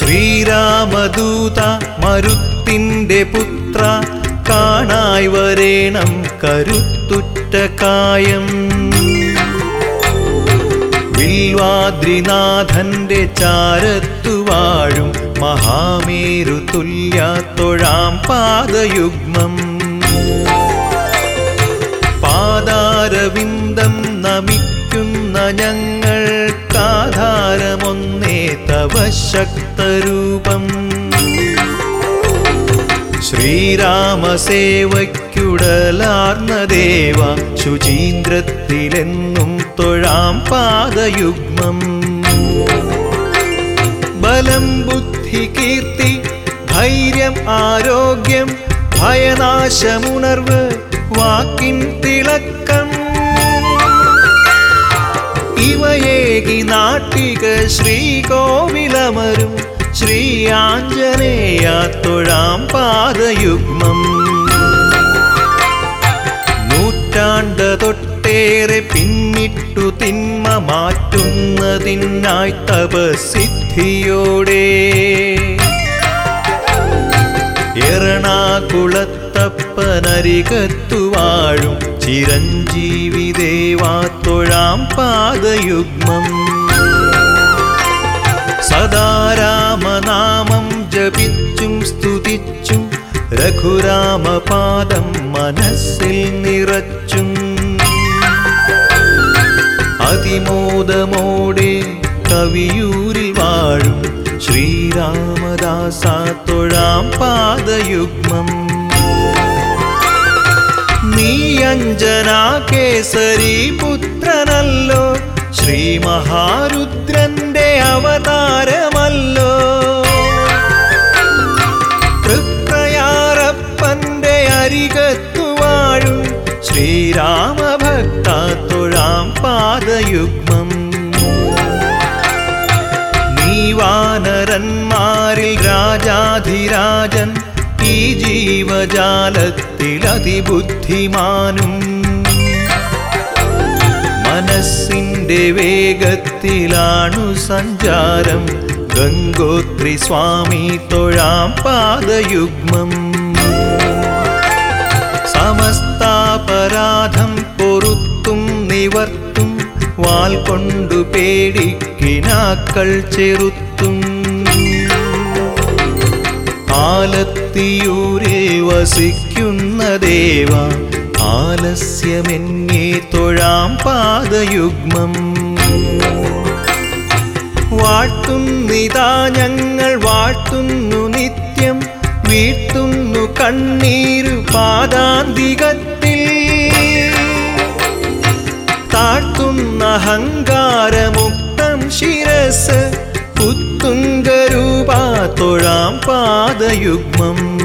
ശ്രീരാമദൂത മരുത്തിൻ്റെ പുത്ര കാണായി വരേണം കരുത്തുറ്റ കായം വിൽവാദ്രിനാഥന്റെ ചാരത്തു വാഴും മഹാമേരു തുല്യാത്തൊഴാം പാദയുഗ്മം പാദാരവിന്ദം നമിക്കുന്ന ഞങ്ങൾക്കാധാരമൊന്നേ തവ ശക്തരൂപം ശ്രീരാമസേവയ്ക്കുടലാർന്ന ദേവ ശുചീന്ദ്രത്തിലെന്നും തൊഴാം പാദയുഗ്മം ബലം ബുദ്ധി കീർത്തി ധൈര്യം ആരോഗ്യം ഭയനാശമുണർവ് വാക്കിൻ തിളക്കം ഇവയേകി നാട്ടിക ശ്രീകോവിലമരും ശ്രീ ആഞ്ജനേയ തൊഴാം പാദയുഗ്മം നൂറ്റാണ്ട് തൊട്ടേറെ പിന്നിട്ടു തിന്മ മാറ്റുന്നതിനായി തപസിദ്ധിയോടെ എറണാകുളത്തപ്പനരികത്തു വാഴും ചിരഞ്ജീവി ദേവാത്തൊഴാം പാദയുഗ്മം സദാ രാമനാമം ജപിച്ചും സ്തുതിച്ചും രഘുരാമപാദം മനസ്സിൽ നിറച്ചും അതിമോദമോടെ കവിയൂരിൽ വാഴും ശ്രീരാമദാസ തൊഴാം പാദയുഗ്മം നീ അഞ്ജനാ കേസരി പുത്രനല്ലോ ശ്രീ മഹാരുദ്രന്റെ അവതാരമല്ലോ തൃപ്രയാറപ്പന്റെ അരികത്തു വാഴും ശ്രീരാമഭക്ത തൊഴാം പാദയുഗ്മം നീ വാനരന്മാരിൽ രാജാധിരാജൻ ഈ ജീവജാലത്തിൽ അതിബുദ്ധിമാനും മനസ്സിന്റെ വേഗത്തിലാണു സഞ്ചാരം ഗംഗോത്രി സ്വാമി തൊഴാം പാദയുഗ്മം സമസ്താപരാധം പൊറുത്തും നിവർത്തും വാൽ കൊണ്ടു പേടിക്കിനാക്കൾ ചെറുത്തും ആലത്തിയൂരിൽ വസിക്കുന്ന ദേവ ആലസ്യമെന്നേ തൊഴാം പാദയുഗ്മം വാഴ്ത്തുന്നിതാ ഞങ്ങൾ വാഴ്ത്തുന്നു നിത്യം വീഴ്ത്തുന്നു കണ്ണീരു പാദാന്തികത്തിൽ താഴ്ത്തുന്ന അഹങ്കാരമുക്തം ശിരസ് ഉത്തുംഗരൂപാ തൊഴാം പാദയുഗ്മം